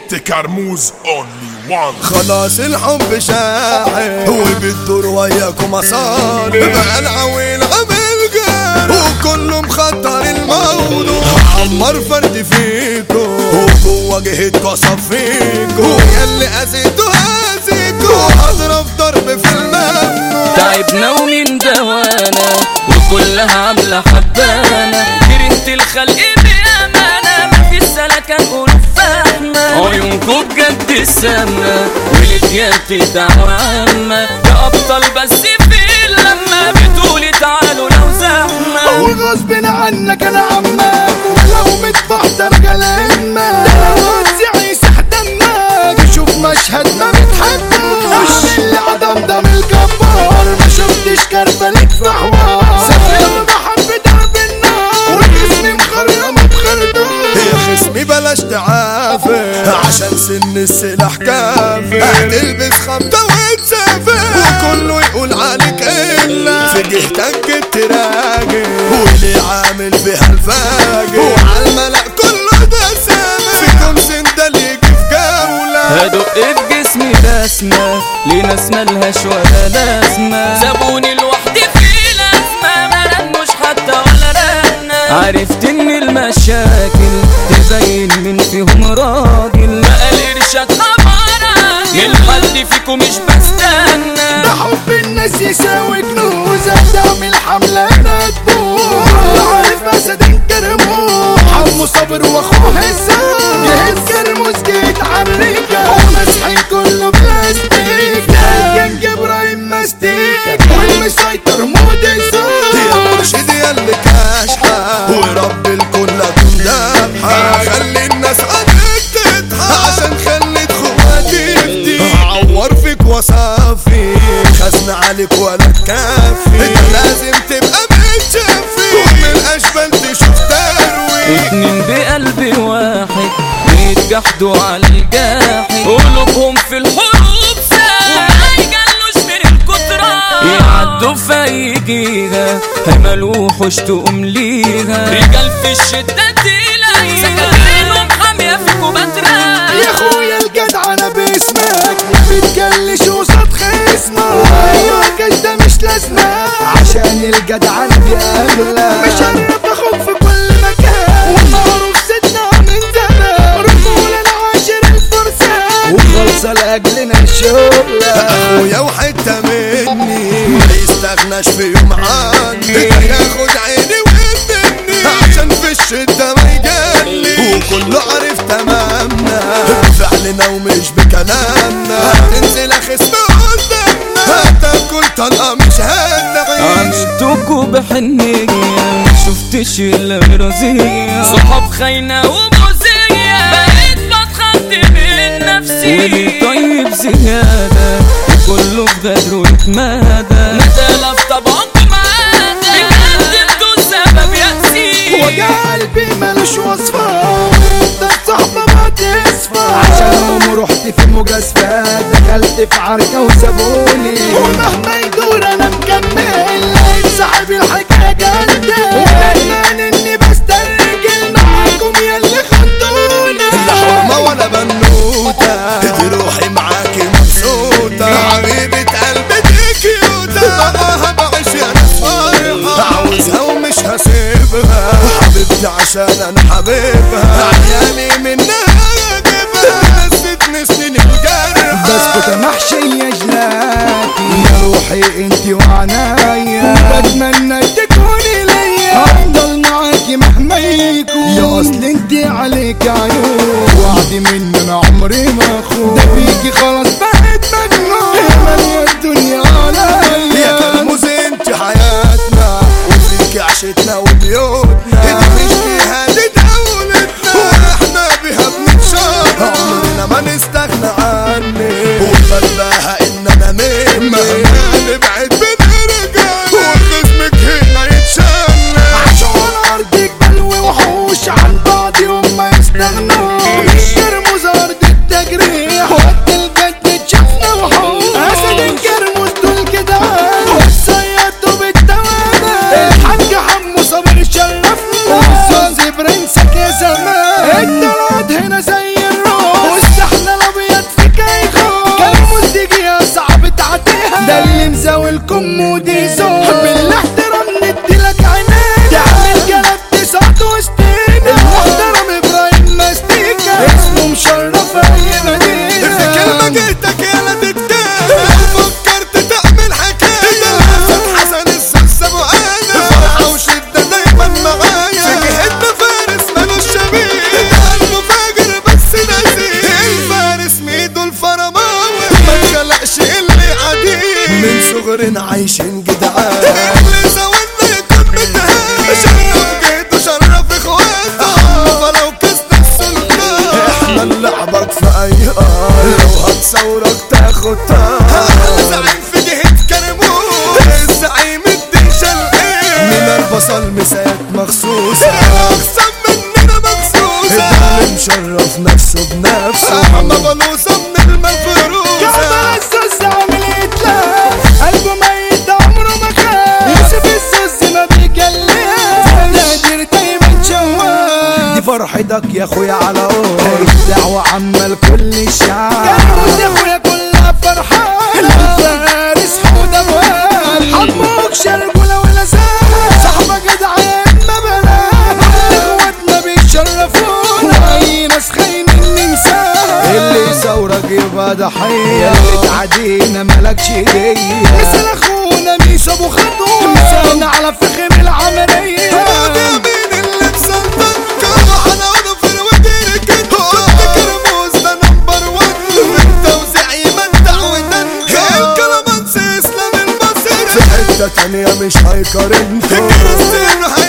تكرموز اونلي وان خلاص الحب شاحن وبتدور وياكم مصالح بقى العويل عامل جار وكله مخطر الموضوع عمر فرد فيكو وجوه جهتكو صفيكو ياللي اذيتو هزيكو هضرب ضرب في الممنوع تعبنا ومن دوانا وكلها عاملة حبانا كرهت الخلق بأمانة مفيش سلكة قلوب فاهمة عيونكوا بجد السامة والاتيان دعوة عامة يا أبطال بس في لما بتقولي تعالوا لو زحمة وغصب عنك انا عمك ولو متبحتر كلامك ده لو تعيش دمك شوف مشهد ما بتحبوش اللي عدم دم الجبار ما شفتش كربلك في حوار سفر بحب درب النار وجسمي مخرم بخردوش يا خصمي بلاش تعافر عشان سن السلاح كافي هتلبس خمسة وتسافر وكله يقول عليك إلا في جهتك جبت راجل واللي عامل فيها الفاجر وعلى الملأ كله ده سامر فيكم سندل يجي في جولة هدق في جسمي بسمة لناس ملهاش ولا لازمة سابوني لوحدي في لازمة ما رنوش حتى ولا رنة عرفت ان المشاكل تبين من فيهم راجل بقى الارشاد خمارة من حد فيكم مش بستنى ده حب الناس يساوي كنوز تعمل حملة مدبوح عارف اسد كرموز حمو صبر واخوه هزام جهز كرموز جيت عريكة ومسحين كله بلاستيك كان ابراهيم مستيك والمسيطر مود الزوج يا مرشد يا اللي كاشحة ورب الكل اكون دابحة خلي الناس عنك تضحك عشان خليت خواتي يفدي عور فيك وصافي خزن عليك ولا تكفي انت لازم تبقى متشفي ومن الاشبال تشوف تروي اتنين بقلب واحد بيتجحدوا على الجاحد قلوبهم في الحروب ساعة وما يجلوش من الكترة يعدوا في أي جيهة هيملوحوش تقوم ليها رجال في الشدة تلاقي سكاكينهم حامية فيكوا بترا يا اخويا الجدع انا باسمك ما بتجلش قصاد خصمك ايوه كاش ده مش لازمة عشان الجدع انا بيقابلك مش هنعرف اخوك في كل مكان ومعروف سيدنا من زمان رجولة العاشر الفرسان وخلصة لاجلنا الشغل اخويا وحتة مني ما يستغناش في يوم عني ياخد عيني وابني عشان في الشدة ما يجلي وكله عارف تمامنا بفعلنا ومش بكلامنا هتنزل خصم قدامنا هتاكل طلقة مش هتغيش عملتكوا بحنية ما شفتش الا رزية صحاب خاينة ومؤذية بقيت بتخض من نفسي ولي طيب زيادة وكله في غدره يتمادى ندالة في طبعكم عادة بجد انتوا السبب يأسي وجع قلبي ملوش وصفة ده الصحبة ما تصفى عشانهم رحت في مجازفات دخلت في عركة وسابوني ومهما يدور انا مكمل لقيت صاحب الحكاية جلدة وندمان اني بسترجل معاكم يا اللي خنتوني لا حرمة ولا بنوتة دي روحي معاكي مبسوطة حبيبة قلبي دي كيوتة معاها بعيش يا ناس فرحة عاوزها ومش هسيبها حبيبتي عشان انا حبيبها عيالي منها اجيبها نستني سنين الجرح بسكت محشية جلاتي يا روحي انتي وعنايا بتمنى تكوني ليا افضل معاكي مهما يكون يا اصل انتي عليك عيون وعدي مني انا عمري ما اخون ده فيكي خلاص بقيت مجنون مالية الدنيا عليا يا كلموز انتي حياتنا وفيكي عشتنا وبيوتنا دي مش فيها دي دولتنا واحنا بيها بنتشرف عمرنا ما نستغنى عني وخلاها ان انا مني مهما نبعد بنرجع وخصمك هنا يتشنى عشان ارضك بلوي وحوش عن بعض يوم ما يستغنوا يرموا زرد التجريح وقت الجد لكم مودي زون بالاحترام نديلك عينينا تعمل قلب تسعد وسطينا المحترم ابراهيم مستيكا اسمه مشرف اي مدينة في كلمة جيتك يا لا تتكلم فكرت تعمل حكاية الأسد حسن السوس أبو آدم فرحة وشدة دايما معايا في جهتنا فارس مالوش شبيه قلبه فاجر بس نزيه الفارس ميدو الفرماوي ما اتخلقش اللي عديه من صغرنا عايشين جدعان اللي زودنا يكون متهان شرف جيته شرف اخواته فلو كست السلطان احنا نلعبك في اي ار لو هتصورك تاخد طار زعيم في جهة كرموز الزعيم الديشة الايه من البصل مسات مخصوصة اقسم مننا مخصوصة اللي مشرف نفسه بنفسه احنا بلوصة من المفروسة كعبة السوس عامل اتلاف قلبه ميت عمره ما خاف يوسف السوس ما بيجلف نادر دايما شواف دي فرحتك يا اخويا على قول الدعوة عامة لكل الشعب كرموز يا اخويا كلها فرحان الفارس حود ابواب حموك شرقولة ولا زال صاحبك جدعان ما بلاش اخواتنا بيشرفونا واي ناس خاينين ننساها اللي ثورك يبقى ضحية اللي تعدينا ملكش هدية مثل اخونا ميس ابو خطوة مثال على فخر العملية هذا مين اللي مسلطن كانوا حنانه في الودير كنت كنت كرموز ده نمبر ون انت وزعيم الدعوة الكلمانس اسلام في المصري حتة تانية مش هيقارنكم كريستيانو